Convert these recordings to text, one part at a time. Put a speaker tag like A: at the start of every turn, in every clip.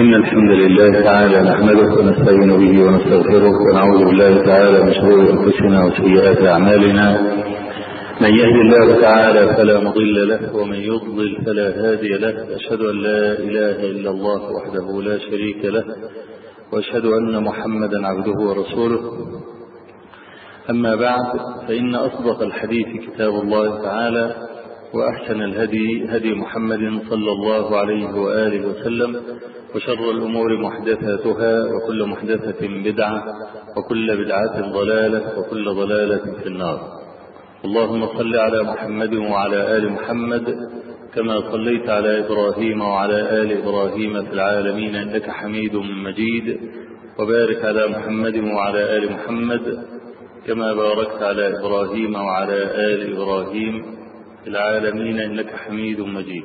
A: إن الحمد لله تعالى نحمده ونستعين به ونستغفره ونعوذ بالله تعالى من شرور أنفسنا وسيئات أعمالنا من يهد الله تعالى فلا مضل له ومن يضلل فلا هادي له أشهد أن لا إله إلا الله وحده لا شريك له وأشهد أن محمدا عبده ورسوله أما بعد فإن أصدق الحديث كتاب الله تعالى وأحسن الهدي هدي محمد صلى الله عليه وآله وسلم وشر الأمور محدثاتها وكل محدثة بدعة وكل بدعة ضلالة وكل ضلالة في النار اللهم صل على محمد وعلى آل محمد كما صليت على إبراهيم وعلى آل إبراهيم في العالمين إنك حميد مجيد وبارك على محمد وعلى آل محمد كما باركت على إبراهيم وعلى آل إبراهيم في العالمين إنك حميد مجيد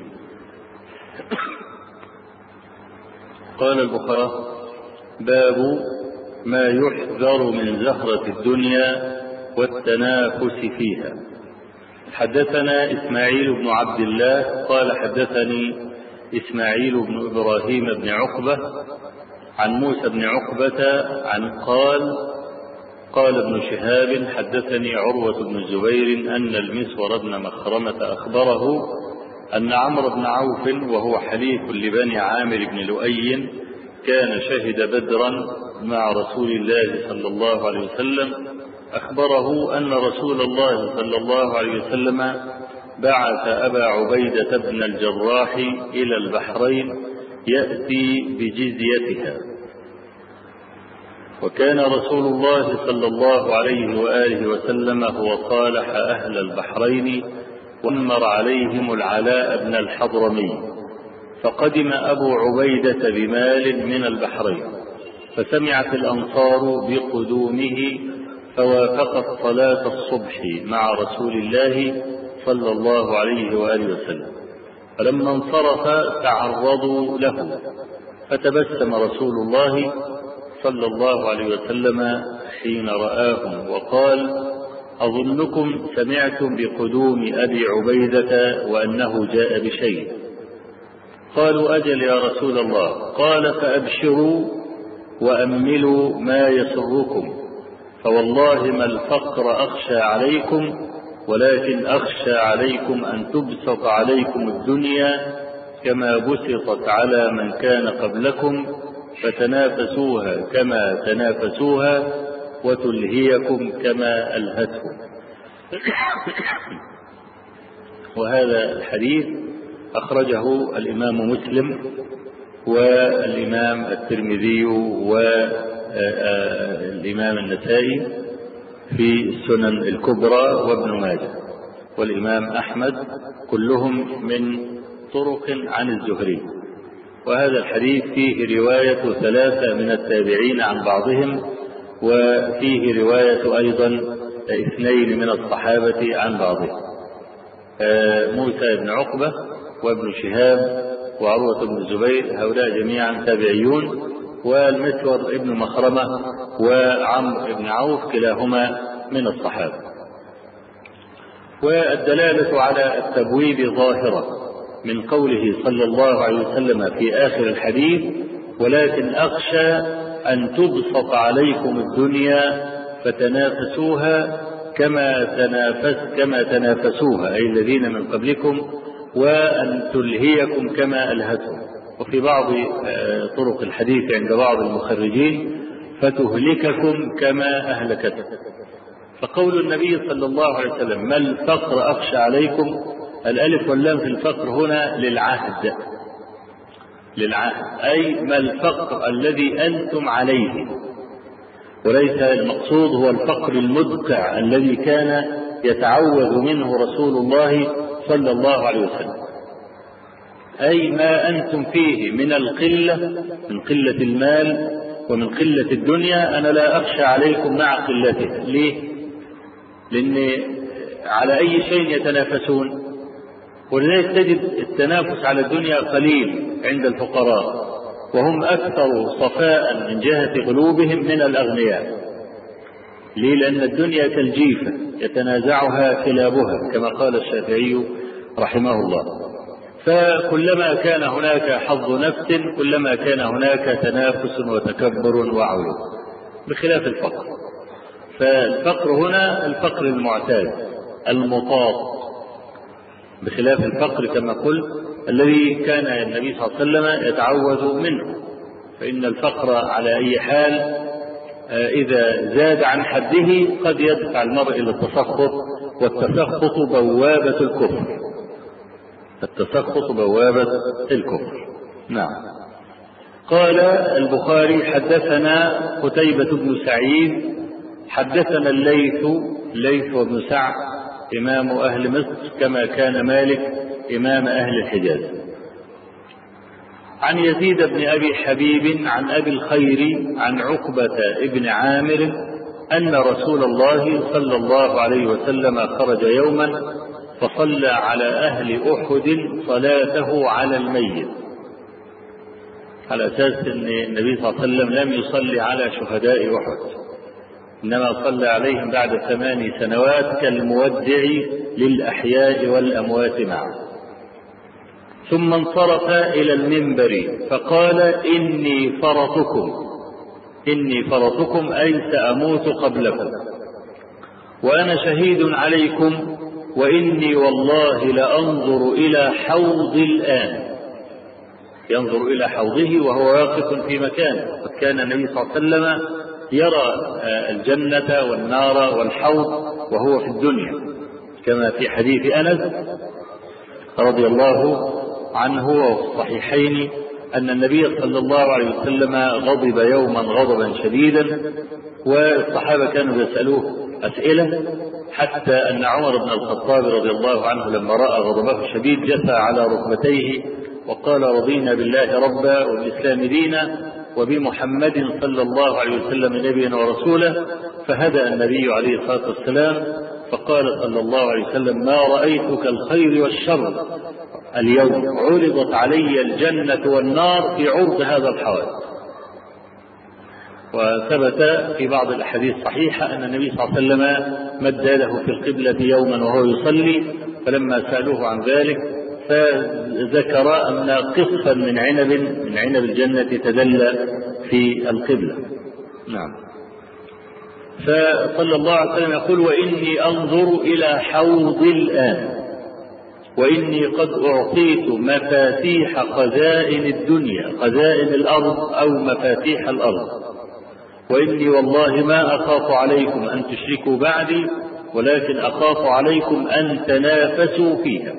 A: قال البخاري باب ما يحذر من زهرة الدنيا والتنافس فيها حدثنا إسماعيل بن عبد الله قال حدثني إسماعيل بن إبراهيم بن عقبة عن موسى بن عقبة عن قال قال ابن شهاب حدثني عروة بن الزبير أن المسور بن مخرمة أخبره أن عمرو بن عوف وهو حليف لبني عامر بن لؤي كان شهد بدرا مع رسول الله صلى الله عليه وسلم أخبره أن رسول الله صلى الله عليه وسلم بعث أبا عبيدة بن الجراح إلى البحرين يأتي بجزيتها وكان رسول الله صلى الله عليه وآله وسلم هو صالح أهل البحرين وأمر عليهم العلاء بن الحضرمي فقدم أبو عبيدة بمال من البحرين فسمعت الأنصار بقدومه فوافقت صلاة الصبح مع رسول الله صلى الله عليه وآله وسلم فلما انصرف تعرضوا له فتبسم رسول الله صلى الله عليه وسلم حين رآهم وقال أظنكم سمعتم بقدوم أبي عبيدة وأنه جاء بشيء قالوا أجل يا رسول الله قال فأبشروا وأملوا ما يسركم فوالله ما الفقر أخشى عليكم ولكن أخشى عليكم أن تبسط عليكم الدنيا كما بسطت على من كان قبلكم فتنافسوها كما تنافسوها وتلهيكم كما ألهتهم وهذا الحديث أخرجه الإمام مسلم والإمام الترمذي والإمام النسائي في السنن الكبرى وابن ماجه والإمام أحمد كلهم من طرق عن الزهري وهذا الحديث فيه رواية ثلاثة من التابعين عن بعضهم وفيه رواية أيضا اثنين من الصحابة عن بعضهم موسى بن عقبة وابن شهاب وعروة بن الزبير هؤلاء جميعا تابعيون والمسور ابن مخرمة وعمرو بن عوف كلاهما من الصحابة والدلالة على التبويب ظاهرة من قوله صلى الله عليه وسلم في آخر الحديث ولكن أخشى أن تبسط عليكم الدنيا فتنافسوها كما تنافس كما تنافسوها أي الذين من قبلكم وأن تلهيكم كما ألهتهم وفي بعض طرق الحديث عند بعض المخرجين فتهلككم كما أهلكتهم فقول النبي صلى الله عليه وسلم ما الفقر أخشى عليكم الألف واللام في الفقر هنا للعهد للعهد أي ما الفقر الذي أنتم عليه وليس المقصود هو الفقر المدقع الذي كان يتعوذ منه رسول الله صلى الله عليه وسلم أي ما أنتم فيه من القلة من قلة المال ومن قلة الدنيا أنا لا أخشى عليكم مع قلتها ليه؟ لأن على أي شيء يتنافسون ولذلك تجد التنافس على الدنيا قليل عند الفقراء وهم أكثر صفاء من جهة قلوبهم من الأغنياء ليه لأن الدنيا كالجيفة يتنازعها كلابها كما قال الشافعي رحمه الله فكلما كان هناك حظ نفس كلما كان هناك تنافس وتكبر وعيوب بخلاف الفقر فالفقر هنا الفقر المعتاد المطاط بخلاف الفقر كما قلت الذي كان النبي صلى الله عليه وسلم يتعوذ منه فإن الفقر على أي حال إذا زاد عن حده قد يدفع المرء إلى التسخط والتسخط بوابة الكفر التسخط بوابة الكفر نعم قال البخاري حدثنا قتيبة بن سعيد حدثنا الليث ليث بن سعد إمام أهل مصر كما كان مالك إمام أهل الحجاز عن يزيد بن أبي حبيب عن أبي الخير عن عقبة بن عامر أن رسول الله صلى الله عليه وسلم خرج يوما فصلى على أهل أحد صلاته على الميت على أساس أن النبي صلى الله عليه وسلم لم يصلي على شهداء أحد إنما صلى عليهم بعد ثمان سنوات كالمودع للأحياء والأموات معه ثم انصرف إلى المنبر فقال إني فرطكم إني فرطكم أي سأموت قبلكم وأنا شهيد عليكم وإني والله لأنظر إلى حوض الآن ينظر إلى حوضه وهو واقف في مكانه قد كان النبي صلى الله عليه وسلم يرى الجنة والنار والحوض وهو في الدنيا كما في حديث أنس رضي الله عنه وفي الصحيحين أن النبي صلى الله عليه وسلم غضب يوما غضبا شديدا والصحابة كانوا يسألوه أسئلة حتى أن عمر بن الخطاب رضي الله عنه لما رأى غضبه الشديد جثى على ركبتيه وقال رضينا بالله ربا والإسلام دينا وبمحمد صلى الله عليه وسلم نبيا ورسولا فهدأ النبي عليه الصلاة والسلام فقال صلى الله عليه وسلم ما رأيت كالخير والشر اليوم عرضت علي الجنة والنار في عرض هذا الحوادث وثبت في بعض الاحاديث الصحيحه ان النبي صلى الله عليه وسلم مد يده في القبله يوما وهو يصلي فلما سالوه عن ذلك فذكر ان قصفا من عنب من عنب الجنه تدلى في القبله. نعم. فصلى الله عليه وسلم يقول واني انظر الى حوض الان واني قد اعطيت مفاتيح خزائن الدنيا خزائن الارض او مفاتيح الارض وإني والله ما أخاف عليكم أن تشركوا بعدي ولكن أخاف عليكم أن تنافسوا فيها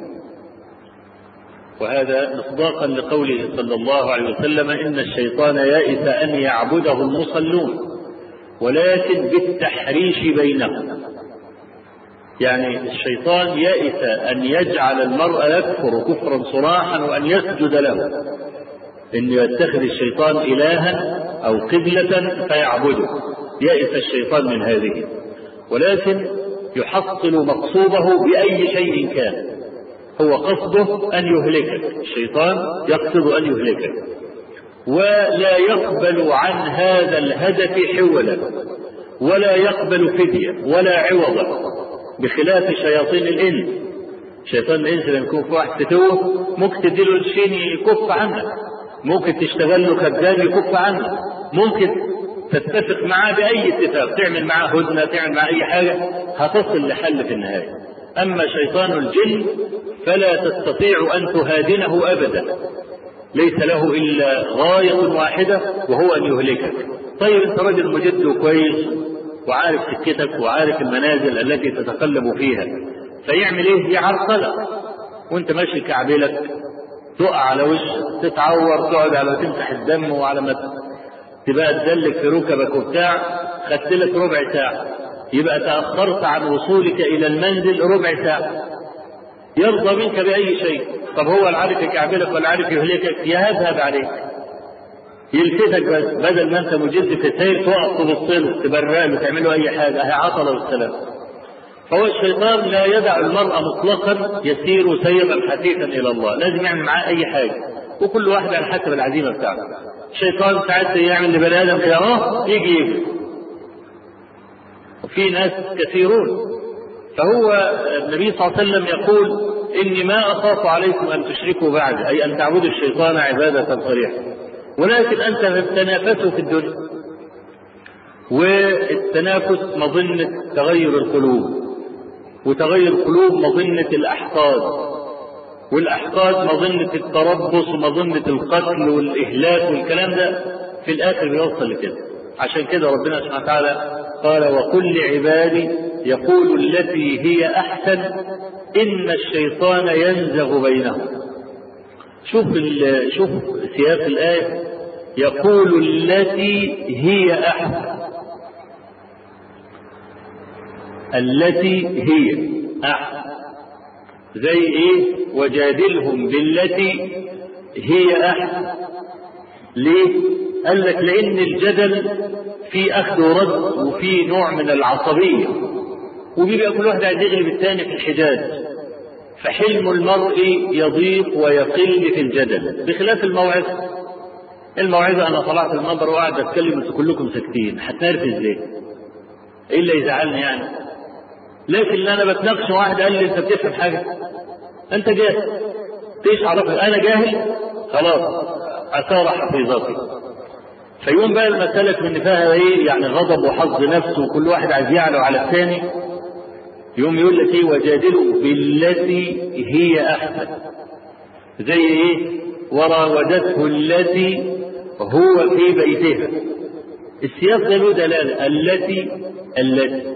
A: وهذا مصداقا لقوله صلى الله عليه وسلم إن الشيطان يئس أن يعبده المصلون ولكن بالتحريش بينهم يعني الشيطان يئس أن يجعل المرء يكفر كفرا صراحا وأن يسجد له انه يتخذ الشيطان الها او قبلة فيعبده يئس الشيطان من هذه ولكن يحصل مقصوده باي شيء كان هو قصده ان يهلكك الشيطان يقصد ان يهلكك ولا يقبل عن هذا الهدف حولا ولا يقبل فدية ولا عوضا بخلاف شياطين الإنس شيطان الإنس لما يكون في واحد فتوه ممكن تديله الشين يكف عنك ممكن تشتغل له كذاب يكف عنك ممكن تتفق معاه بأي اتفاق تعمل معاه هدنة تعمل معاه أي حاجة هتصل لحل في النهاية أما شيطان الجن فلا تستطيع أن تهادنه أبدا ليس له إلا غاية واحدة وهو أن يهلكك طيب أنت راجل مجد وكويس وعارف سكتك وعارف المنازل التي تتقلب فيها فيعمل ايه يعرقلك وانت ماشي كعبلك تقع على وشك تتعور تقعد على تمسح الدم وعلى ما تبقى تدلك في ركبك وبتاع خدت لك ربع ساعة يبقى تأخرت عن وصولك إلى المنزل ربع ساعة يرضى منك بأي شيء طب هو لا عارف يكعبلك ولا عارف يهلكك يهذهب عليك يلفتك بس بدل ما انت مجد في السير تقف تبص له تبرق له تعمل له اي حاجه هي عطله والسلام فهو الشيطان لا يدع المرء مطلقا يسير سيرا حثيثا الى الله لازم يعمل معاه اي حاجه وكل واحد على حسب العزيمه بتاعته الشيطان ساعات يعمل لبني ادم كده اهو يجي يجي وفي ناس كثيرون فهو النبي صلى الله عليه وسلم يقول إني ما أخاف عليكم أن تشركوا بعد أي أن تعبدوا الشيطان عبادة صريحة ولكن أنت تنافسوا في الدنيا والتنافس مظنة تغير القلوب وتغير القلوب مظنة الأحقاد والأحقاد مظنة التربص ومظنة القتل والإهلاك والكلام ده في الآخر بيوصل لكده عشان كده ربنا سبحانه وتعالى قال وكل عبادي يقول التي هي أحسن إن الشيطان ينزغ بينهم شوف شوف سياق الآية يقول التي هي أحسن التي هي أحسن زي إيه وجادلهم بالتي هي أحسن ليه قال لك لأن الجدل في أخذ ورد وفي نوع من العصبية وبيبقى كل واحد عايز يغلب الثاني في الحجاج فحلم المرء يضيق ويقل في الجدل بخلاف الموعظة الموعظة أنا طلعت المنبر وقاعد أتكلم أنتوا كلكم ساكتين هتنرف إزاي؟ إيه اللي يزعلني يعني؟ لكن اللي أنا بتناقش واحد قال لي أنت بتفهم حاجة؟ أنت جاهل إيش عرفك؟ أنا جاهل؟ خلاص أثار حفيظتي فيقوم بقى المسألة من فيها إيه؟ يعني غضب وحظ نفس وكل واحد عايز يعلو على الثاني يقوم يقول لك إيه وجادله بالتي هي أحسن زي إيه؟ وراودته التي هو في بيتها السياق ده له دلالة التي التي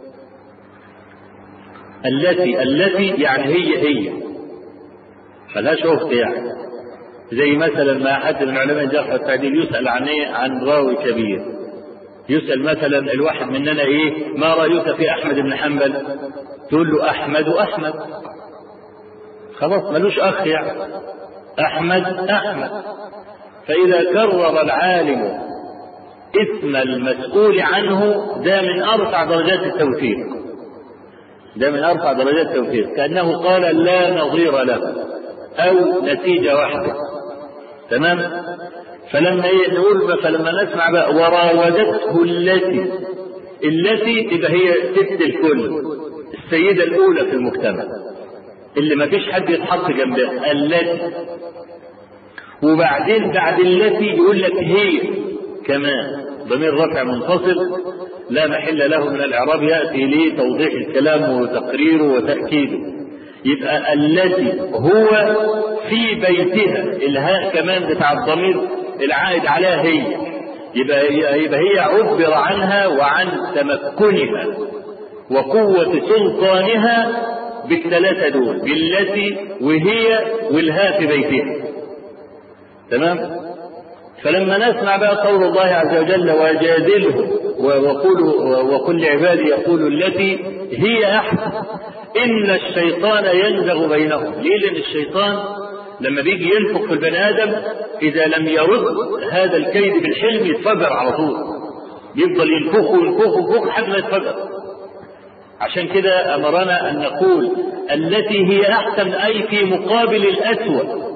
A: التي التي يعني هي هي ملهاش أخت يعني زي مثلا ما حد من علماء الجرح والتعديل يسأل عن إيه عن راوي كبير يسأل مثلا الواحد مننا إيه ما رأيك في أحمد بن حنبل تقول له أحمد وأحمد خلاص ملوش أخ يعني أحمد أحمد فإذا كرر العالم اسم المسؤول عنه ده من أرفع درجات التوثيق ده من أرفع درجات التوثيق كأنه قال لا نظير له أو نتيجة واحدة تمام فلما نقول فلما نسمع بقى وراودته التي التي تبقى هي ست الكل السيدة الأولى في المجتمع اللي ما فيش حد يتحط جنبها التي وبعدين بعد التي يقول لك هي كمان ضمير رفع منفصل لا محل له من الاعراب ياتي لتوضيح الكلام وتقريره وتاكيده يبقى التي هو في بيتها الهاء كمان بتاع الضمير العائد عليها هي يبقى يبقى هي عبر عنها وعن تمكنها وقوة سلطانها بالثلاثة دول بالتي وهي والها في بيتها تمام فلما نسمع بقى قول الله عز وجل وجادله وقل وكل عبادي يقول التي هي احسن ان الشيطان ينزغ بينهم ليه لان الشيطان لما بيجي ينفخ في البني ادم اذا لم يرد هذا الكيد بالحلم يتفجر على طول يفضل ينفخه وينفخه وينفخه لحد ما يتفجر عشان كده امرنا ان نقول التي هي احسن اي في مقابل الاسوأ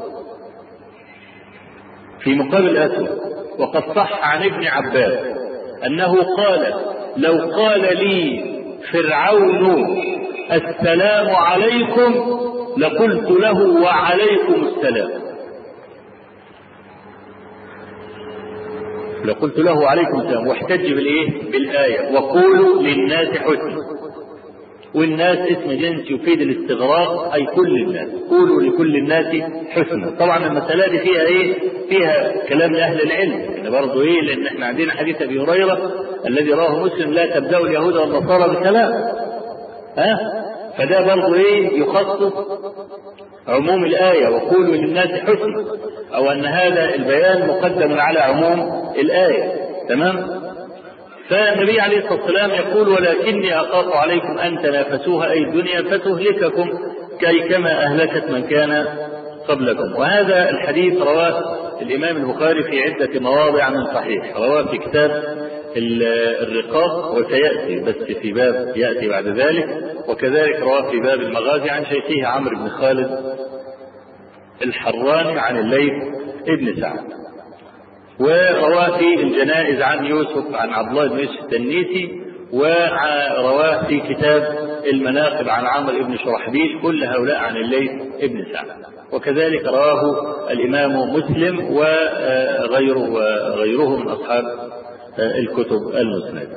A: في مقابل الاسوأ وقد صح عن ابن عباس انه قال لو قال لي فرعون السلام عليكم لقلت له وعليكم السلام لقلت له وعليكم السلام واحتج بالايه بالايه وقولوا للناس حسنا والناس اسم جنس يفيد الاستغراق اي كل الناس قولوا لكل الناس حسنا طبعا المساله دي فيها ايه فيها كلام لاهل العلم ان برضه ايه لان احنا عندنا حديث ابي هريره الذي رواه مسلم لا تبداوا اليهود والنصارى بكلام ها فده برضه ايه يخصص عموم الآية وقولوا للناس حسنا أو أن هذا البيان مقدم على عموم الآية تمام فالنبي عليه الصلاة والسلام يقول ولكني أخاف عليكم أن تنافسوها أي الدنيا فتهلككم كي كما أهلكت من كان قبلكم وهذا الحديث رواه الإمام البخاري في عدة مواضع من صحيح رواه في كتاب الرقاق وسيأتي بس في باب يأتي بعد ذلك وكذلك رواه في باب المغازي عن شيخه عمرو بن خالد الحراني عن الليث ابن سعد ورواه في الجنائز عن يوسف عن عبد الله بن يوسف التنيسي ورواه في كتاب المناقب عن عمرو بن شرحبيل كل هؤلاء عن الليث بن سعد وكذلك رواه الإمام مسلم وغيره وغيره من أصحاب الكتب المسندة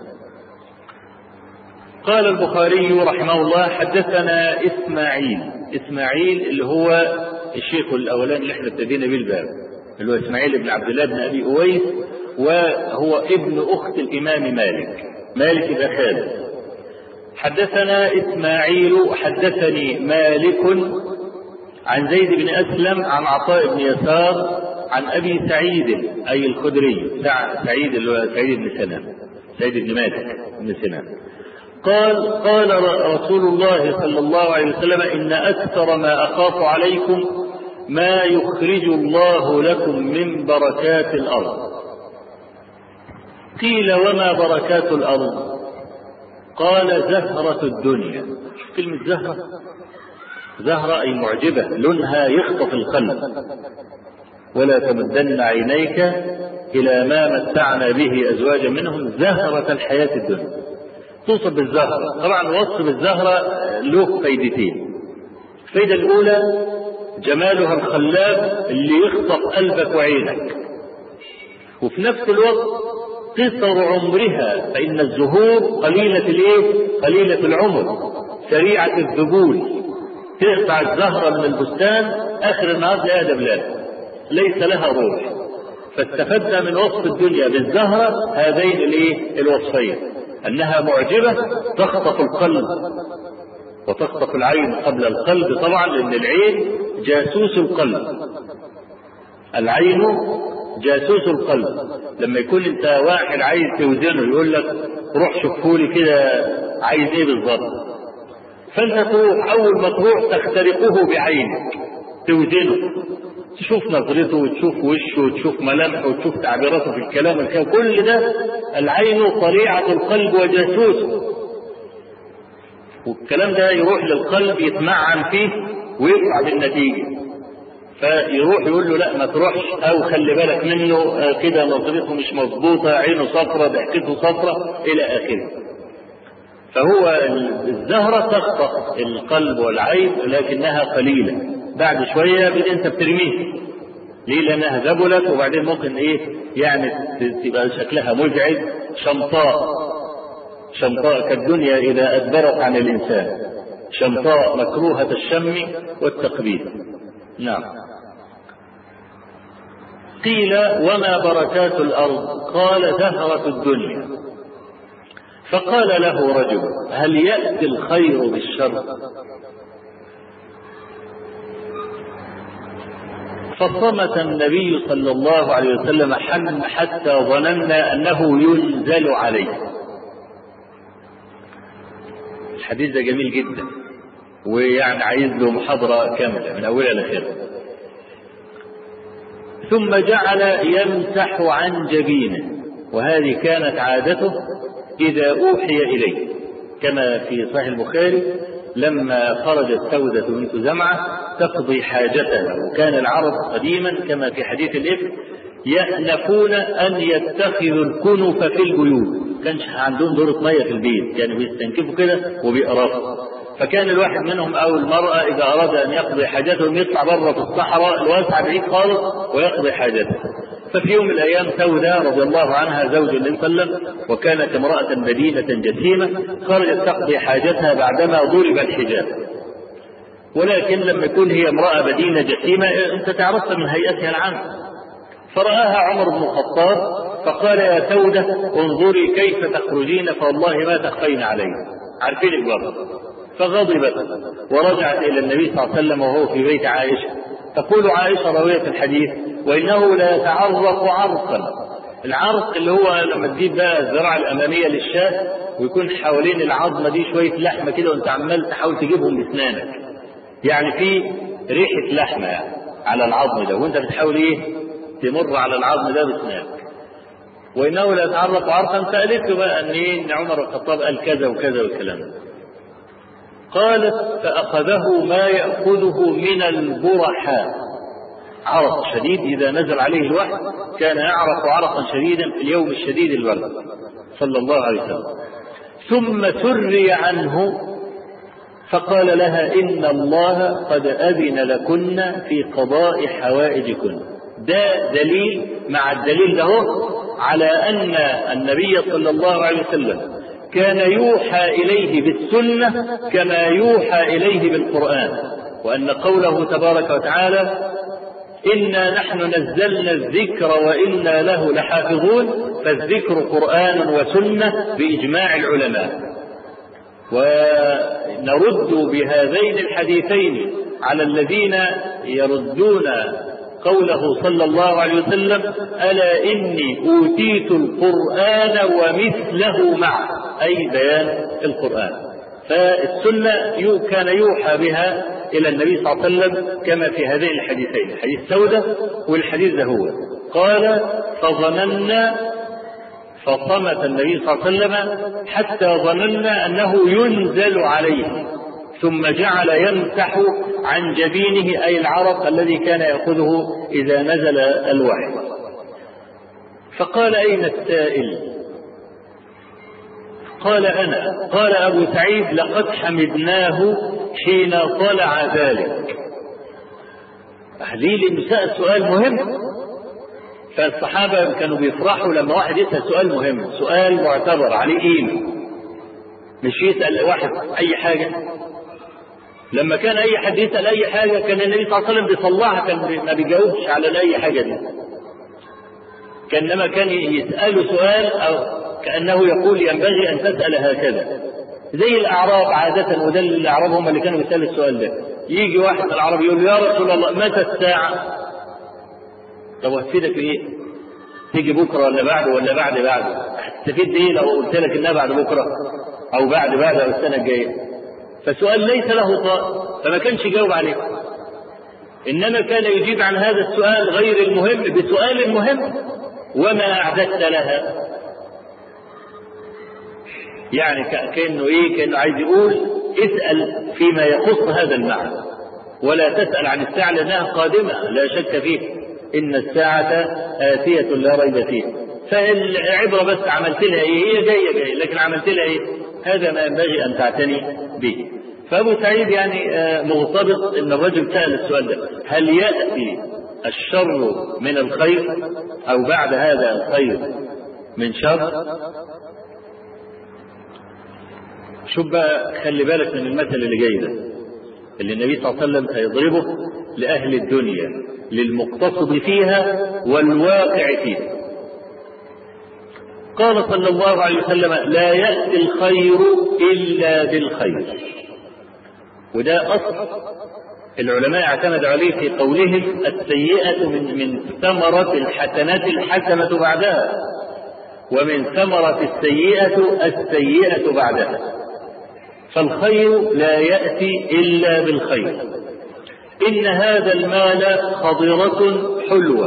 A: قال البخاري رحمه الله حدثنا إسماعيل إسماعيل اللي هو الشيخ الأولاني اللي احنا ابتدينا به الباب اللي هو إسماعيل بن عبد الله بن أبي أويس وهو ابن أخت الإمام مالك مالك بن خالد حدثنا إسماعيل حدثني مالك عن زيد بن أسلم عن عطاء بن يسار عن أبي سعيد أي الخدري سعيد اللي هو سعيد بن سنان سعيد بن مالك بن سنان قال قال رسول الله صلى الله عليه وسلم إن أكثر ما أخاف عليكم ما يخرج الله لكم من بركات الأرض قيل وما بركات الأرض قال زهرة الدنيا كلمة زهرة زهرة أي معجبة لونها يخطف القلب ولا تمدن عينيك إلى ما متعنا به أزواجا منهم زهرة الحياة الدنيا توصف بالزهرة طبعا وصف بالزهرة له فايدتين الفايدة الأولى جمالها الخلاب اللي يخطف قلبك وعينك وفي نفس الوقت قصر عمرها فإن الزهور قليلة الإيه؟ قليلة العمر سريعة الذبول تقطع الزهرة من البستان آخر النهار تلاقيها دبلان ليس لها روح فاستفدنا من وصف الدنيا بالزهرة هذين الايه الوصفين انها معجبة تخطف القلب وتخطف العين قبل القلب طبعا لان العين جاسوس القلب العين جاسوس القلب لما يكون انت واحد عايز توزنه يقول لك روح شوفهولي كده عايز ايه بالظبط فانت تروح اول ما تروح تخترقه بعينك توزنه تشوف نظرته وتشوف وشه وتشوف ملامحه وتشوف تعبيراته في الكلام والكلام كل ده العين طليعة القلب وجاسوسه والكلام ده يروح للقلب يتمعن فيه ويطلع بالنتيجة فيروح يقول له لا ما تروحش او خلي بالك منه كده نظرته مش مظبوطة عينه صفرة ضحكته صفرة الى اخره فهو الزهرة تخطف القلب والعين لكنها قليلة بعد شوية بدأ انت بترميه ليه لانها ذبلت وبعدين ممكن ايه يعني تبقى شكلها مزعج شمطاء شمطاء كالدنيا اذا ادبرت عن الانسان شمطاء مكروهة الشم والتقبيل نعم قيل وما بركات الارض قال زهرة الدنيا فقال له رجل هل يأتي الخير بالشر فصمت النبي صلى الله عليه وسلم حتى ظننا انه ينزل عليه الحديث ده جميل جدا ويعني عايز له محاضرة كاملة من أولها لآخرها ثم جعل يمسح عن جبينه وهذه كانت عادته إذا أوحي إليه كما في صحيح البخاري لما خرجت سودة بنت زمعة تقضي حاجتها وكان العرب قديما كما في حديث الإفك يأنفون أن يتخذوا الكنف في البيوت كانش عندهم دورة مية في البيت كانوا بيستنكفوا كده وبيقرفوا فكان الواحد منهم او المرأة اذا اراد ان يقضي حاجتهم يطلع بره في الصحراء الواسعة بعيد خالص ويقضي حاجته ففي يوم من الايام سوداء رضي الله عنها زوج النبي صلى الله عليه وسلم وكانت امرأة بدينة جسيمة خرجت تقضي حاجتها بعدما ضرب الحجاب ولكن لما يكون هي امرأة بدينة جسيمة انت تعرفها من هيئتها العامة فرآها عمر بن الخطاب فقال يا سودة انظري كيف تخرجين فوالله ما تخفين علي عارفين الوضع فغضبت ورجعت الى النبي صلى الله عليه وسلم وهو في بيت عائشه تقول عائشه راويه الحديث وانه لا يتعرق عرقا العرق اللي هو لما تجيب بقى الذراع الاماميه للشاة ويكون حوالين العظمه دي شويه لحمه كده وانت عمال تحاول تجيبهم باسنانك يعني في ريحه لحمه يعني على العظم ده وانت بتحاول ايه تمر على العظم ده باسنانك وانه لا يتعرق عرقا سالته بقى ان ايه ان عمر الخطاب قال كذا وكذا والكلام ده قالت فأخذه ما يأخذه من البرحاء عرق شديد إذا نزل عليه الوحي كان يعرق عرقا شديدا في اليوم الشديد البرد صلى الله عليه وسلم ثم سري عنه فقال لها إن الله قد أذن لكن في قضاء حوائجكن ده دليل مع الدليل ده على أن النبي صلى الله عليه وسلم كان يوحى إليه بالسنة كما يوحى إليه بالقرآن وأن قوله تبارك وتعالى إنا نحن نزلنا الذكر وإنا له لحافظون فالذكر قرآن وسنة بإجماع العلماء ونرد بهذين الحديثين على الذين يردون قوله صلى الله عليه وسلم ألا إني أوتيت القرآن ومثله معه أي بيان القرآن فالسنة كان يوحى بها إلى النبي صلى الله عليه وسلم كما في هذين الحديثين الحديث سودة والحديث ده هو قال فظننا فصمت النبي صلى الله عليه وسلم حتى ظننا أنه ينزل عليه ثم جعل يمسح عن جبينه أي العرق الذي كان يأخذه إذا نزل الوحي فقال أين السائل قال أنا قال أبو سعيد لقد حمدناه حين طلع ذلك ليه لأنه سأل سؤال مهم فالصحابة كانوا بيفرحوا لما واحد يسأل سؤال مهم سؤال معتبر عليه قيمة مش يسأل واحد أي حاجة لما كان أي حد يسأل أي حاجة كان النبي صلى الله عليه وسلم بيصلحها كان ما بيجاوبش على أي حاجة دي كانما كان يسأله سؤال أو كأنه يقول ينبغي أن تسأل هكذا زي الأعراب عادة وده الأعراب هم اللي كانوا بيسألوا السؤال ده يجي واحد من العرب يقول يا رسول الله متى الساعة؟ طب هتفيدك ايه؟ تيجي بكره ولا بعد ولا بعد بعد هتستفيد ايه لو قلت لك انها بعد بكره او بعد بعد او السنه الجايه فسؤال ليس له طائل فما كانش يجاوب عليه انما كان يجيب عن هذا السؤال غير المهم بسؤال مهم وما اعددت لها يعني كانه ايه كانه عايز يقول اسال فيما يخص هذا المعنى ولا تسال عن الساعه لانها قادمه لا شك فيه ان الساعه اتيه لا ريب فيها فالعبره بس عملت لها ايه هي جايه جايه لكن عملت لها ايه هذا ما ينبغي ان تعتني به فابو سعيد يعني مغتبط ان الرجل سال السؤال ده هل ياتي الشر من الخير او بعد هذا الخير من شر شوف بقى خلي بالك من المثل اللي جاي ده اللي النبي صلى الله عليه وسلم هيضربه لأهل الدنيا للمقتصد فيها والواقع فيها قال صلى الله عليه وسلم لا يأتي الخير إلا بالخير وده أصل العلماء اعتمدوا عليه في قولهم السيئة من من ثمرة الحسنات الحسنة بعدها ومن ثمرة السيئة السيئة بعدها فالخير لا يأتي إلا بالخير إن هذا المال خضرة حلوة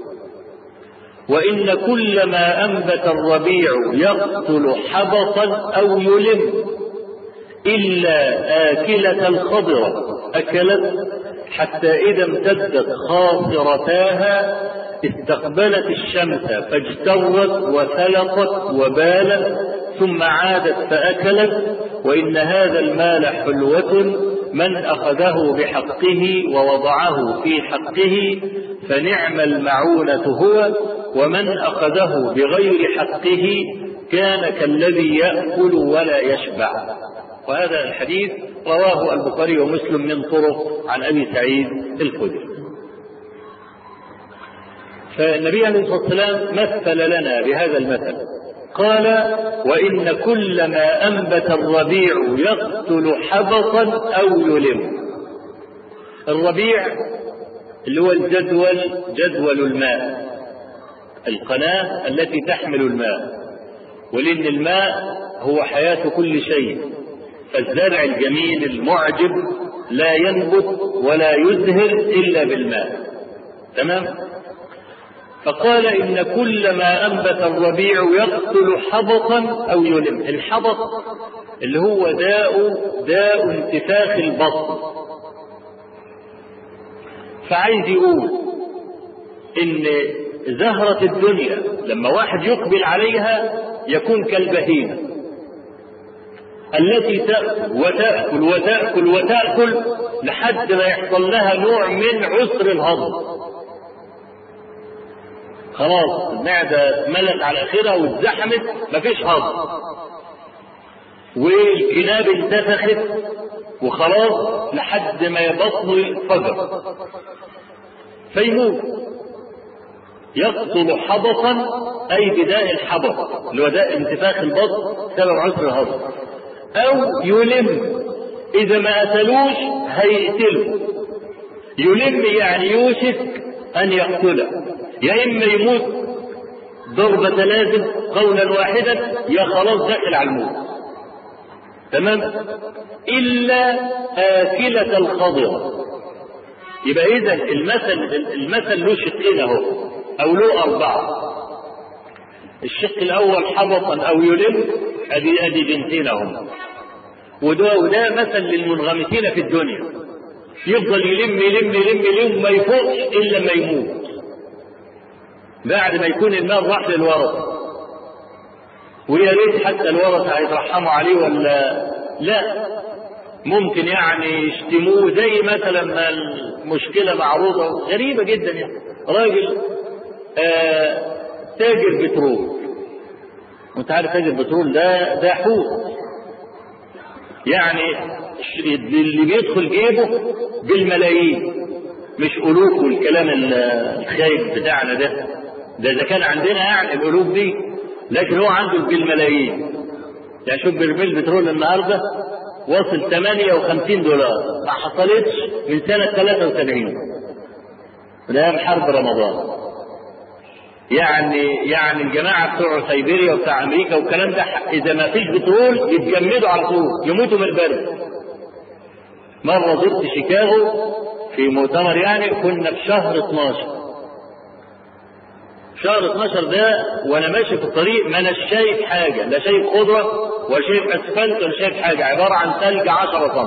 A: وإن كل ما أنبت الربيع يقتل حبطا أو يلم إلا آكلة الخضرة أكلت حتى إذا امتدت خاصرتاها استقبلت الشمس فاجترت وثلقت وبالت ثم عادت فأكلت وإن هذا المال حلوة من أخذه بحقه ووضعه في حقه فنعم المعونة هو ومن أخذه بغير حقه كان كالذي يأكل ولا يشبع وهذا الحديث رواه البخاري ومسلم من طرق عن أبي سعيد الخدري فالنبي عليه الصلاة والسلام مثل لنا بهذا المثل قال وإن كل ما أنبت الربيع يقتل حبطا أو يلم الربيع اللي هو الجدول جدول الماء القناة التي تحمل الماء ولأن الماء هو حياة كل شيء فالزرع الجميل المعجب لا ينبت ولا يزهر إلا بالماء تمام فقال إن كل ما أنبت الربيع يقتل حبطا أو يلم الحبط اللي هو داء داء انتفاخ البطن فعايز يقول إن زهرة الدنيا لما واحد يقبل عليها يكون كالبهيمة التي تأكل وتأكل وتأكل وتأكل لحد ما يحصل لها نوع من عسر الهضم خلاص المعدة ملت على آخرها واتزحمت مفيش هضم والجناب انتفخت وخلاص لحد ما بطنه فجر فيموت يقتل حبطا اي بداء الحبط اللي هو ده انتفاخ البطن سبب عسر الهضم او يلم اذا ما قتلوش هيقتله يلم يعني يوشك ان يقتله يا اما يموت ضربة لازم قولا واحدا يا خلاص داخل على الموت تمام الا اكلة الخضر يبقى اذا المثل المثل له شقين اهو او له اربعة الشق الاول حبطا او يلم ادي ادي بنتين اهم وده وده مثل للمنغمسين في الدنيا يفضل يلم يلم يلم يلم ما يفوقش الا ما يموت بعد ما يكون المال راح للورثه ويا ريت حتى الورثه هيترحموا عليه ولا لا ممكن يعني يشتموه زي مثلا ما المشكله معروضه غريبه جدا يعني راجل آه تاجر بترول وانت عارف تاجر بترول ده ده حوت يعني اللي بيدخل جيبه بالملايين مش ألوف والكلام الخايب بتاعنا ده ده إذا كان عندنا يعني الألوف دي لكن هو عنده بالملايين يعني شوف برميل بترول النهارده وصل 58 دولار ما حصلتش من سنة 73 من أيام حرب رمضان يعني يعني الجماعة بتوع سيبيريا وبتاع أمريكا والكلام ده إذا ما فيش بترول يتجمدوا على طول يموتوا من البرد مرة زرت شيكاغو في مؤتمر يعني كنا في شهر 12 شهر 12 ده وانا ماشي في الطريق ما انا شايف حاجه لا شايف خضره ولا شايف اسفلت ولا شايف حاجه عباره عن ثلج 10 سم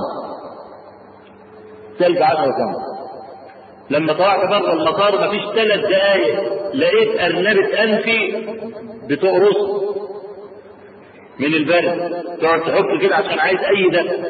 A: ثلج 10 سم لما طلعت بره المطار مفيش ثلاث دقايق لقيت ارنبه انفي بتقرص من البرد تقعد تحك كده عشان عايز اي دم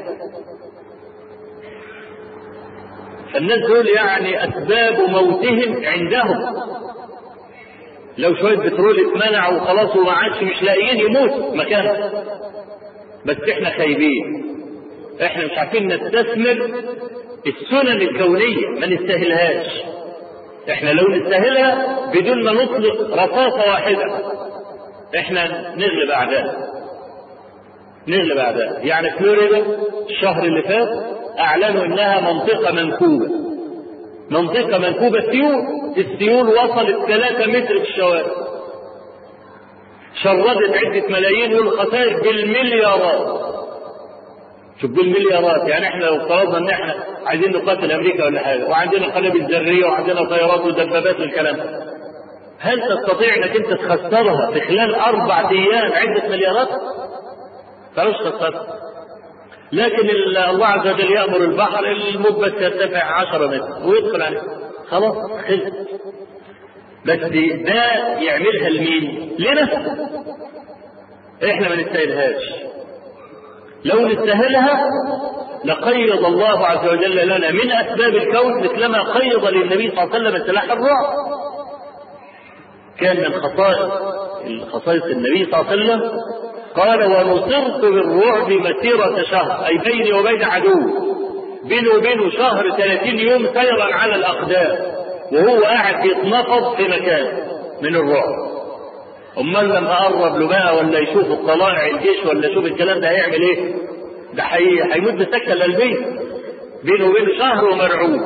A: فالناس دول يعني اسباب موتهم عندهم لو شويه بترول اتمنع وخلاص وما عادش مش لاقيين يموت مكانه بس احنا خايبين احنا مش عارفين نستثمر السنن الكونيه ما نستاهلهاش احنا لو نستاهلها بدون ما نطلق رصاصه واحده احنا نغلب اعداء نغلب اعداء يعني فلوريدا الشهر اللي فات اعلنوا انها منطقه منكوبه منطقه منكوبه سيول السيول وصلت 3 متر في الشوارع شردت عدة ملايين والخسائر بالمليارات شوف بالمليارات يعني احنا لو افترضنا ان احنا عايزين نقاتل امريكا ولا حاجه وعندنا قنابل ذريه وعندنا طيارات ودبابات والكلام ده هل تستطيع انك انت تخسرها في خلال اربع ايام عده مليارات؟ فلوش تخسرها لكن الله عز وجل يامر البحر الموج ترتفع 10 متر ويدخل عليه خلاص خلص بس ده يعملها لمين؟ لنفسه احنا ما نستاهلهاش لو نستاهلها لقيض الله عز وجل لنا من اسباب الكون مثلما قيض للنبي صلى الله عليه وسلم سلاح الرعب كان من خصائص خصائص النبي صلى الله عليه وسلم قال ونصرت بالرعب مسيرة شهر أي بيني وبين عدو بيني وبينه شهر 30 يوم سيرا على الأقدام وهو قاعد يتنفض في مكان من الرعب امال لما قرب له بقى ولا يشوف الطلائع الجيش ولا يشوف الكلام ده هيعمل ايه؟ ده هيموت بالسكته القلبيه بينه وبينه شهر ومرعوب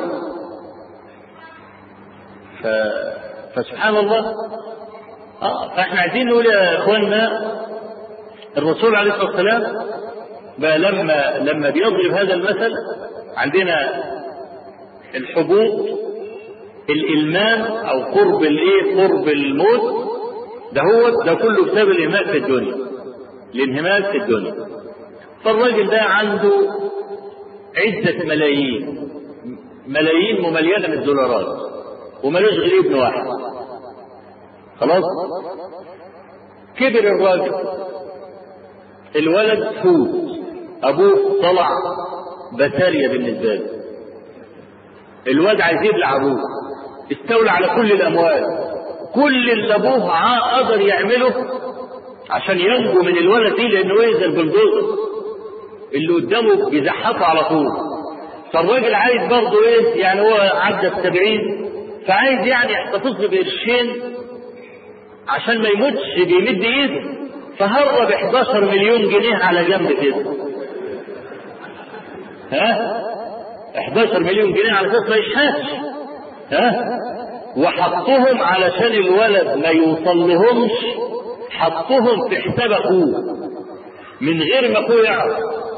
A: ف... فسبحان الله اه فاحنا عايزين نقول يا اخواننا الرسول عليه الصلاه والسلام بقى لما لما بيضرب هذا المثل عندنا الحبوط الالمام او قرب الايه قرب الموت ده هو ده كله بسبب الانهماك في الدنيا الانهماك في الدنيا فالراجل ده عنده عدة ملايين ملايين ممليانة من الدولارات ومالوش غير ابن واحد خلاص كبر الراجل الولد فوت ابوه طلع بسارية بالنسبة له الواد عايز يبلع ابوه استولى على كل الاموال كل اللي ابوه قدر يعمله عشان ينجو من الولد دي لانه ينزل بالبلدوزر اللي قدامه بيزحفه على طول فالراجل عايز برضه ايه يعني هو عدى السبعين فعايز يعني يحتفظ له بقرشين عشان ما يموتش بيمد ايده فهرب 11 مليون جنيه على جنب كده ها 11 مليون جنيه على اساس ما يشهدش ها وحطهم علشان الولد ما يوصل لهمش حطهم في حساب اخوه من غير ما اخوه يعرف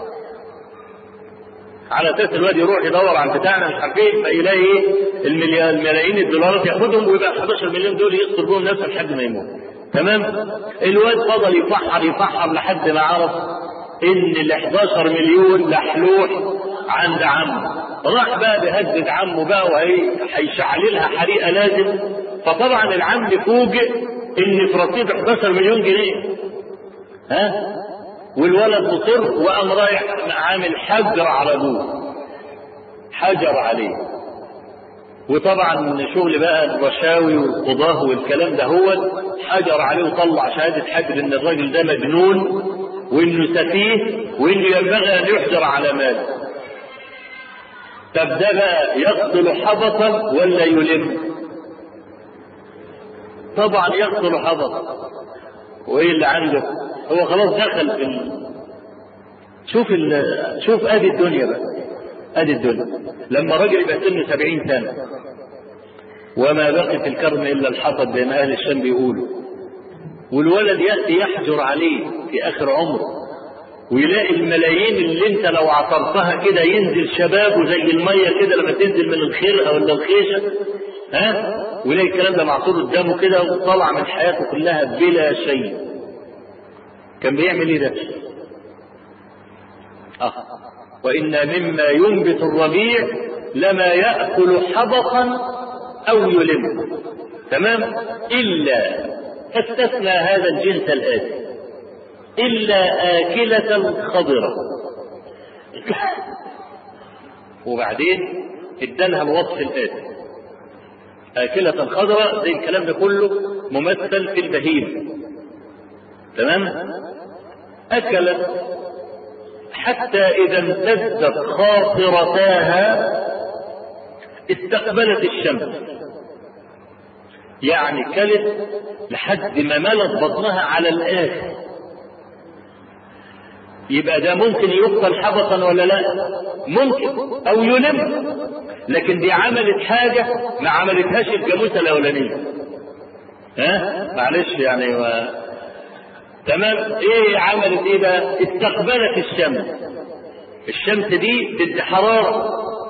A: على اساس الواد يروح يدور على بتاعنا مش عارف ايه فيلاقي ايه المليون ملايين الدولارات ياخدهم ويبقى 11 مليون دول يخسر بهم نفسه لحد ما يموت تمام الواد فضل يفحر يفحر لحد ما عرف ان ال 11 مليون لحلوح عند عمه راح بقى بهدد عمه بقى وهي هيشعللها حريقه لازم فطبعا العم فوجئ ان في رصيد 11 مليون جنيه ها والولد مصر وقام رايح عامل حجر على ابوه حجر عليه وطبعا شغل بقى الرشاوي والقضاه والكلام ده هو حجر عليه وطلع شهاده حجر ان الراجل ده مجنون وانه سفيه وانه ينبغي ان يحجر على ماله طب ده بقى يقتل حبطا ولا يلم طبعا يقتل حبطا وايه اللي عنده هو خلاص دخل في ال... شوف ال... شوف ادي الدنيا بقى ادي الدنيا لما راجل يبقى سنه 70 سنه وما بقي في الكرم الا الحطب زي ما اهل الشام بيقولوا والولد ياتي يحجر عليه في اخر عمره ويلاقي الملايين اللي انت لو عصرتها كده ينزل شبابه زي الميه كده لما تنزل من الخرقه ولا الخيشه ها ويلاقي الكلام ده معصور قدامه كده وطلع من حياته كلها بلا شيء كان بيعمل ايه ده؟ اه وان مما ينبت الربيع لما ياكل حبطا او يلم تمام الا استثنى هذا الجنس الاتي الا اكله خضره وبعدين ادالها الوصف الاتي آكلة خضراء زي الكلام ده كله ممثل في البهيمة تمام أكلت حتى إذا امتدت خاصرتاها استقبلت الشمس يعني كلت لحد ما ملت بطنها على الآخر يبقى ده ممكن يقتل حبطا ولا لا ممكن او يلم لكن دي عملت حاجه ما عملتهاش الجاموسه الاولانيه ها معلش يعني و... تمام ايه عملت ايه بقى استقبلت الشمس الشمس دي ضد حراره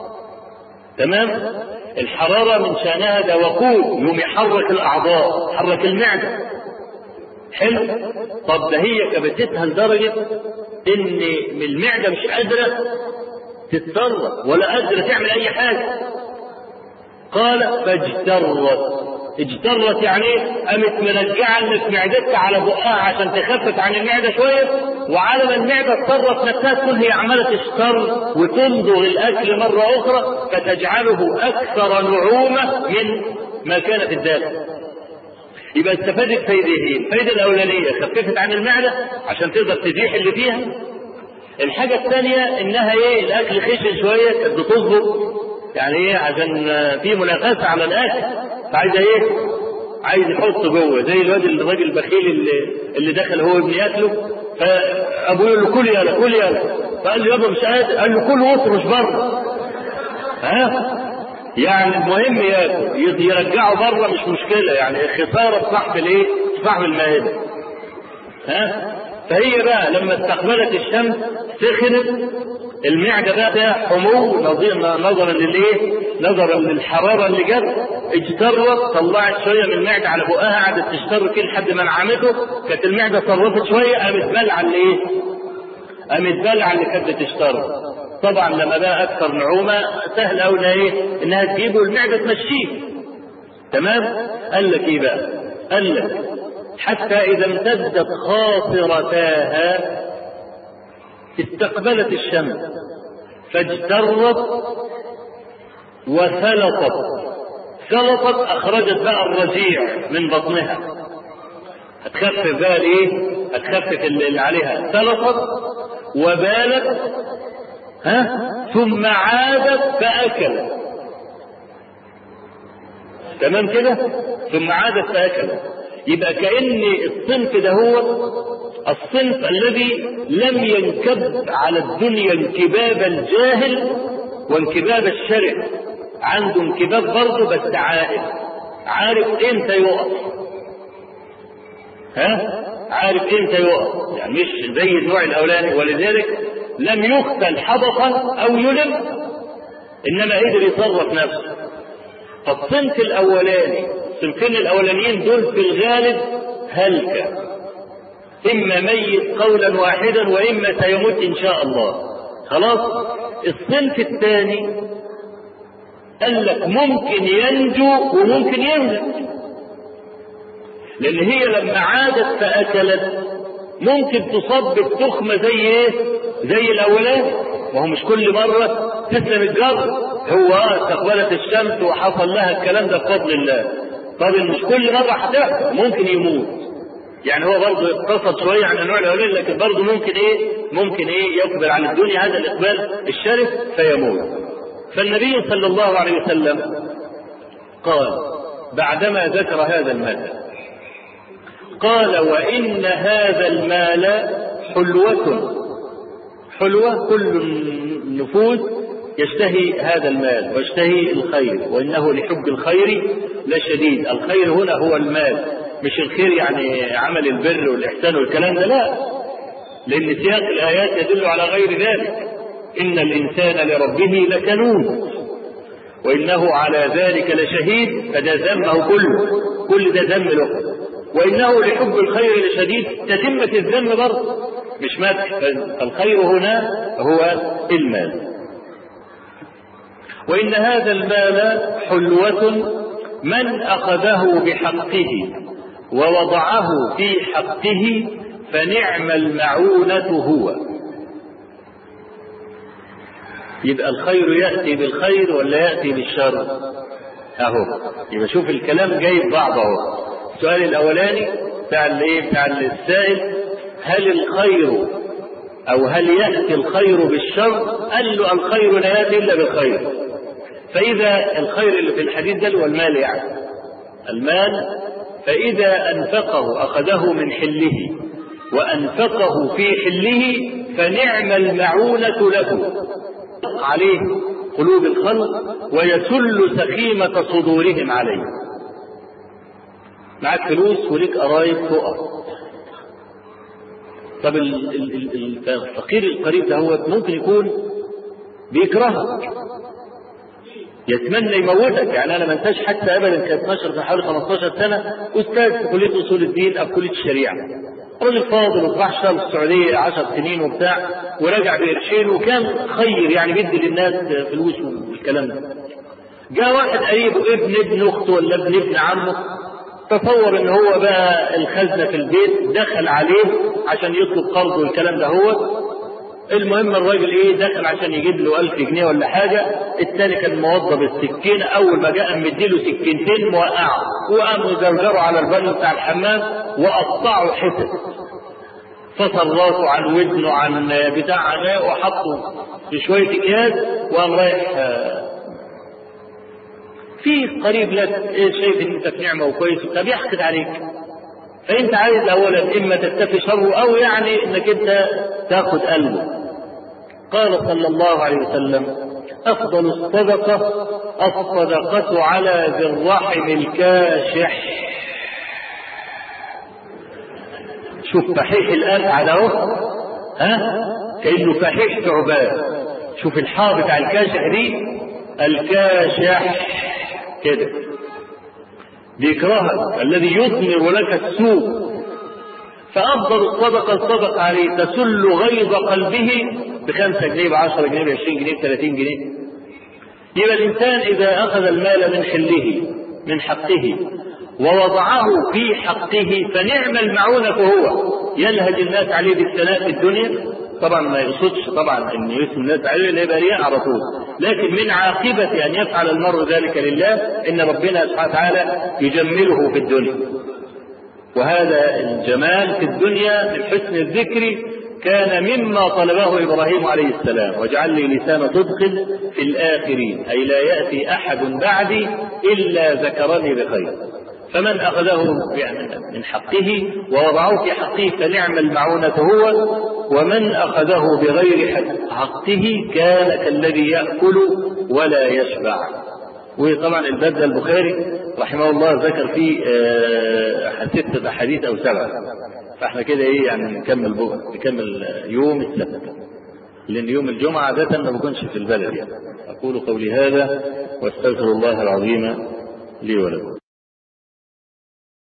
A: تمام الحراره من شانها ده وقود يوم يحرك الاعضاء حرك المعده حلو طب ده هي كبستها لدرجه ان المعده مش قادره تتطرق ولا قادره تعمل اي حاجه قال فاجترت اجترت يعني ايه؟ قامت مرجعه اللي في معدتها على بقها عشان تخفف عن المعده شويه وعلى ما المعده اضطرت نفسها تكون هي عماله تشتر وتمضغ الاكل مره اخرى فتجعله اكثر نعومه من ما كان في الداخل. يبقى استفادت فايدتين، الفايده الاولانيه خففت عن المعده عشان تقدر تزيح اللي فيها. الحاجه الثانيه انها ايه؟ الاكل خشن شويه كانت بتظبط يعني ايه عشان في منافسه على الاكل فعايزه ايه؟ عايز يحط جوه زي الواد الراجل البخيل اللي اللي دخل هو ابن ياكله فابوه يقول له كل يالا كل يالا فقال له يابا مش قادر قال له كل واطرش بره ها يعني المهم ياكل يرجعه بره مش مشكله يعني خساره صاحب الايه؟ صاحب المائده ها فهي بقى لما استقبلت الشمس سخنت المعده بقى فيها حمو نظرا للايه؟ نظرا للحراره اللي جت اجترت طلعت شويه من المعده على بقها قعدت تشتر كده لحد ما نعمته كانت المعده صرفت شويه قامت بلعه الايه؟ قامت بلعه اللي كانت بتشتر طبعا لما بقى اكثر نعومه سهل قوي ايه؟ انها تجيبه المعده تمشيه تمام؟ قال لك ايه بقى؟ قال لك حتى اذا امتدت خاصرتاها استقبلت الشمس فاجترت وفلطت فلطت اخرجت بقى الرجيع من بطنها هتخفف بقى الايه هتخفف اللي عليها فلطت وبالت ها ثم عادت فاكلت تمام كده ثم عادت فاكلت يبقى كان الصنف ده هو الصنف الذي لم ينكب على الدنيا انكباب الجاهل وانكباب الشرع عنده انكباب برضه بس عاقل عارف امتى يقف ها عارف امتى يقف يعني مش زي النوع الاولاني ولذلك لم يقتل حبطا او يلم انما قدر يصرف نفسه فالصنف الاولاني الصنفين الاولانيين دول في الغالب هلكه اما ميت قولا واحدا واما سيموت ان شاء الله خلاص الصنف الثاني قال لك ممكن ينجو وممكن يهلك لان هي لما عادت فاكلت ممكن تصاب بالتخمة زي ايه زي الاولاني وهو مش كل مرة تسلم الجر هو استقبلت الشمس وحصل لها الكلام ده بفضل الله طب مش كل مرة هتحصل ممكن يموت يعني هو برضه اقتصد شوية عن النوع الأولاني لكن برضه ممكن إيه؟ ممكن إيه يقبل على الدنيا هذا الإقبال الشرف فيموت. فالنبي صلى الله عليه وسلم قال بعدما ذكر هذا المال قال وإن هذا المال حلوة حلوة كل النفوس يشتهي هذا المال ويشتهي الخير وإنه لحب الخير لشديد الخير هنا هو المال مش الخير يعني عمل البر والإحسان والكلام ده لا لأن سياق الآيات يدل على غير ذلك إن الإنسان لربه لكنون وإنه على ذلك لشهيد فده ذمه كله كل ده ذم له وإنه لحب الخير لشديد تتمة الذم برضه مش مدح الخير هنا هو المال وإن هذا المال حلوة من أخذه بحقه ووضعه في حقه فنعم المعونة هو يبقى الخير يأتي بالخير ولا يأتي بالشر أهو يبقى شوف الكلام جاي بعض أهو السؤال الأولاني بتاع الإيه بتاع السائل هل الخير أو هل يأتي الخير بالشر؟ قال له الخير لا يأتي إلا بالخير فإذا الخير اللي في الحديث ده هو المال يعني المال فإذا أنفقه أخذه من حله وأنفقه في حله فنعم المعونة له عليه قلوب الخلق ويسل سخيمة صدورهم عليه معك فلوس وليك قرايب فقر طب الفقير القريب ده هو ممكن يكون بيكرهك يتمنى يموتك يعني انا ما انساش حتى ابدا كان 12 في حوالي 15 سنه استاذ في كليه اصول الدين او كليه الشريعه راجل فاضل وراح اشتغل في السعوديه 10 سنين وبتاع ورجع بقرشين وكان خير يعني بيدي للناس فلوس والكلام ده جاء واحد قريبه ابن ابن اخته ولا ابن ابن عمه تصور ان هو بقى الخزنه في البيت دخل عليه عشان يطلب قرض والكلام ده هو المهم الراجل ايه دخل عشان يجيب له 1000 جنيه ولا حاجه الثاني كان موظف السكينه اول ما جاء مديله سكينتين موقعه وقام مزرجره على البن بتاع الحمام وقطعه حتت فصل راسه عن ودنه عن بتاع عناه وحطه في شويه اكياس وقام رايح في قريب لك ايه شايف ان انت في نعمه وكويس طب يحقد عليك فانت عايز اولا اما تكتفي شره او يعني انك انت تاخذ قلبه قال صلى الله عليه وسلم افضل الصدقه الصدقه على ذي الرحم الكاشح شوف فحيح الاسعد اهو ها كانه فحيح ثعبان شوف الحاء بتاع الكاشح دي الكاشح كده بيكرهك الذي يثمر لك السوء فأفضل الصدقة الصدقة عليه تسل غيظ قلبه بخمسة جنيه بعشرة جنيه بعشرين جنيه بثلاثين جنيه يبقى الإنسان إذا أخذ المال من حله من حقه ووضعه في حقه فنعم المعونة هو يلهج الناس عليه بالثناء في الدنيا طبعا ما يقصدش طبعا ان يثني الناس عليه اللي يبقى رياء على طول لكن من عاقبة ان يفعل المرء ذلك لله ان ربنا سبحانه وتعالى يجمله في الدنيا وهذا الجمال في الدنيا من حسن الذكر كان مما طلبه ابراهيم عليه السلام واجعل لي لسان صدق في الاخرين اي لا ياتي احد بعدي الا ذكرني بخير فمن اخذه يعني من حقه ووضعه في حقه فنعم المعونه هو ومن اخذه بغير حقه كان كالذي ياكل ولا يشبع وطبعا الباب ده البخاري رحمه الله ذكر فيه ستة أحاديث أو سبعة فاحنا كده ايه يعني نكمل بكره نكمل يوم السبت لان يوم الجمعه عاده ما بكونش في البلد يعني اقول قولي هذا واستغفر الله العظيم لي ولكم